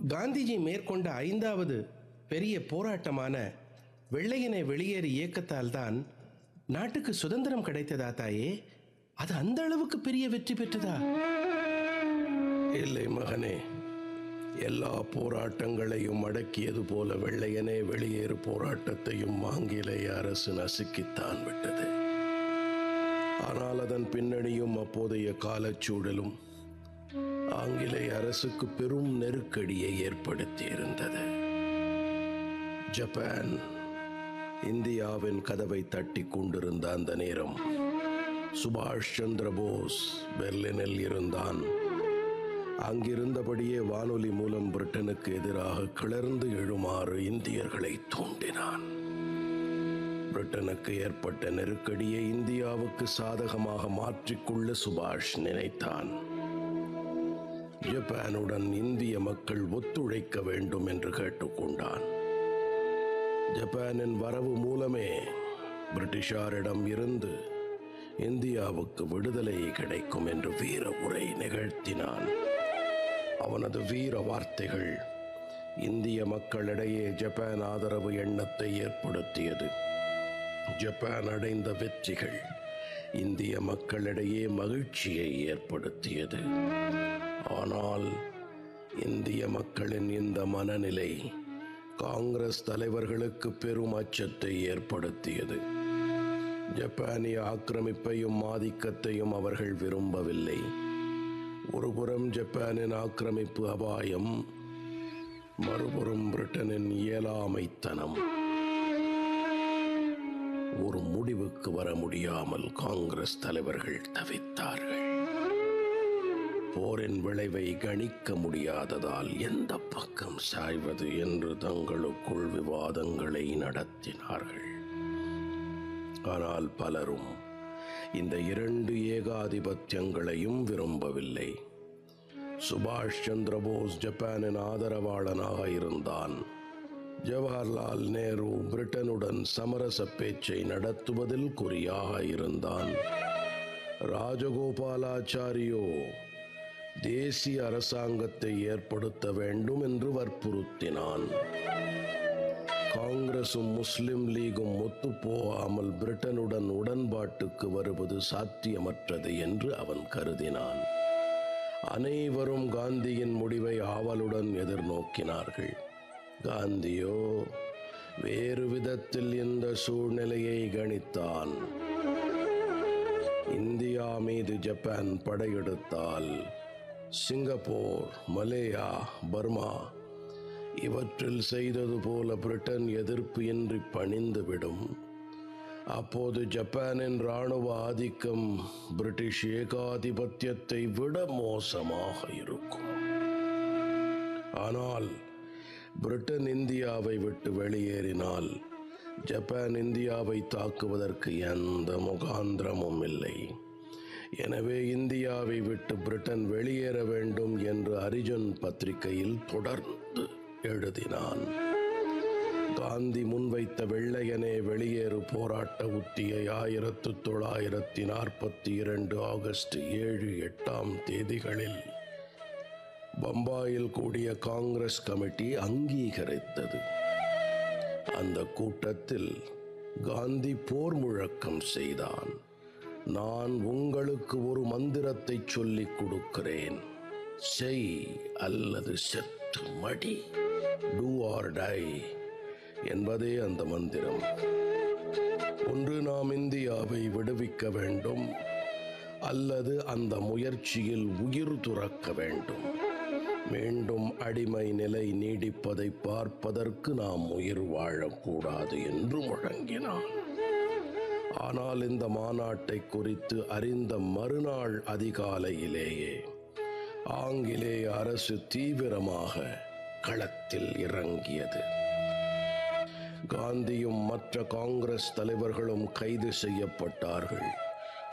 காந்திஜி மேற்கொண்ட ஐந்தாவது பெரிய போராட்டமான வெள்ளையனை வெளியேறு இயக்கத்தால் தான் நாட்டுக்கு சுதந்திரம் கிடைத்ததா தாயே அது அந்த அளவுக்கு பெரிய வெற்றி பெற்றதா இல்லை மகனே எல்லா போராட்டங்களையும் அடக்கியது போல வெள்ளையனே வெளியேறு போராட்டத்தையும் ஆங்கிலேய அரசு நசுக்கித்தான் விட்டது ஆனால் அதன் பின்னணியும் அப்போதைய காலச்சூழலும் ஆங்கிலேய அரசுக்கு பெரும் நெருக்கடியை ஏற்படுத்தியிருந்தது ஜப்பான் இந்தியாவின் கதவை தட்டி கொண்டிருந்த அந்த நேரம் சுபாஷ் சந்திர போஸ் பெர்லினில் இருந்தான் அங்கிருந்தபடியே வானொலி மூலம் பிரிட்டனுக்கு எதிராக கிளர்ந்து எழுமாறு இந்தியர்களை தூண்டினான் பிரிட்டனுக்கு ஏற்பட்ட நெருக்கடியை இந்தியாவுக்கு சாதகமாக மாற்றிக்கொள்ள சுபாஷ் நினைத்தான் ஜப்பானுடன் இந்திய மக்கள் ஒத்துழைக்க வேண்டும் என்று கேட்டுக்கொண்டான் ஜப்பானின் வரவு மூலமே பிரிட்டிஷாரிடம் இருந்து இந்தியாவுக்கு விடுதலை கிடைக்கும் என்று வீர உரை நிகழ்த்தினான் அவனது வீர வார்த்தைகள் இந்திய மக்களிடையே ஜப்பான் ஆதரவு எண்ணத்தை ஏற்படுத்தியது ஜப்பான் அடைந்த வெற்றிகள் இந்திய மக்களிடையே மகிழ்ச்சியை ஏற்படுத்தியது ஆனால் இந்திய மக்களின் இந்த மனநிலை காங்கிரஸ் தலைவர்களுக்கு பெரும் அச்சத்தை ஏற்படுத்தியது ஜப்பானிய ஆக்கிரமிப்பையும் ஆதிக்கத்தையும் அவர்கள் விரும்பவில்லை ஒருபுறம் ஜப்பானின் ஆக்கிரமிப்பு அபாயம் மறுபுறம் பிரிட்டனின் இயலாமைத்தனம் ஒரு முடிவுக்கு வர முடியாமல் காங்கிரஸ் தலைவர்கள் தவித்தார்கள் போரின் விளைவை கணிக்க முடியாததால் எந்த பக்கம் சாய்வது என்று தங்களுக்குள் விவாதங்களை நடத்தினார்கள் ஆனால் பலரும் இந்த இரண்டு ஏகாதிபத்தியங்களையும் விரும்பவில்லை சுபாஷ் சந்திர போஸ் ஜப்பானின் ஆதரவாளனாக இருந்தான் ஜவஹர்லால் நேரு பிரிட்டனுடன் சமரச பேச்சை நடத்துவதில் குறியாக இருந்தான் ராஜகோபாலாச்சாரியோ தேசிய அரசாங்கத்தை ஏற்படுத்த வேண்டும் என்று வற்புறுத்தினான் காங்கிரசும் முஸ்லிம் லீகும் ஒத்துப்போகாமல் பிரிட்டனுடன் உடன்பாட்டுக்கு வருவது சாத்தியமற்றது என்று அவன் கருதினான் அனைவரும் காந்தியின் முடிவை ஆவலுடன் எதிர்நோக்கினார்கள் காந்தியோ வேறு விதத்தில் இந்த சூழ்நிலையை கணித்தான் இந்தியா மீது ஜப்பான் படையெடுத்தால் சிங்கப்பூர் மலேயா பர்மா இவற்றில் செய்தது போல பிரிட்டன் எதிர்ப்பு இன்றி பணிந்துவிடும் அப்போது ஜப்பானின் இராணுவ ஆதிக்கம் பிரிட்டிஷ் ஏகாதிபத்தியத்தை விட மோசமாக இருக்கும் ஆனால் பிரிட்டன் இந்தியாவை விட்டு வெளியேறினால் ஜப்பான் இந்தியாவை தாக்குவதற்கு எந்த முகாந்திரமும் இல்லை எனவே இந்தியாவை விட்டு பிரிட்டன் வெளியேற வேண்டும் என்று அரிஜன் பத்திரிகையில் தொடர்ந்து எழுதினான் காந்தி முன்வைத்த வெள்ளையனே வெளியேறு போராட்ட உத்தியை ஆயிரத்து தொள்ளாயிரத்தி நாற்பத்தி இரண்டு ஆகஸ்ட் ஏழு எட்டாம் தேதிகளில் பம்பாயில் கூடிய காங்கிரஸ் கமிட்டி அங்கீகரித்தது அந்த கூட்டத்தில் காந்தி போர் முழக்கம் செய்தான் நான் உங்களுக்கு ஒரு மந்திரத்தை சொல்லிக் கொடுக்கிறேன் செய் அல்லது செத்து மடி டூ ஆர் டை என்பதே அந்த மந்திரம் ஒன்று நாம் இந்தியாவை விடுவிக்க வேண்டும் அல்லது அந்த முயற்சியில் உயிர் துறக்க வேண்டும் மீண்டும் அடிமை நிலை நீடிப்பதை பார்ப்பதற்கு நாம் உயிர் வாழக்கூடாது என்று முழங்கினான் ஆனால் இந்த மாநாட்டை குறித்து அறிந்த மறுநாள் அதிகாலையிலேயே ஆங்கிலேய அரசு தீவிரமாக களத்தில் இறங்கியது காந்தியும் மற்ற காங்கிரஸ் தலைவர்களும் கைது செய்யப்பட்டார்கள்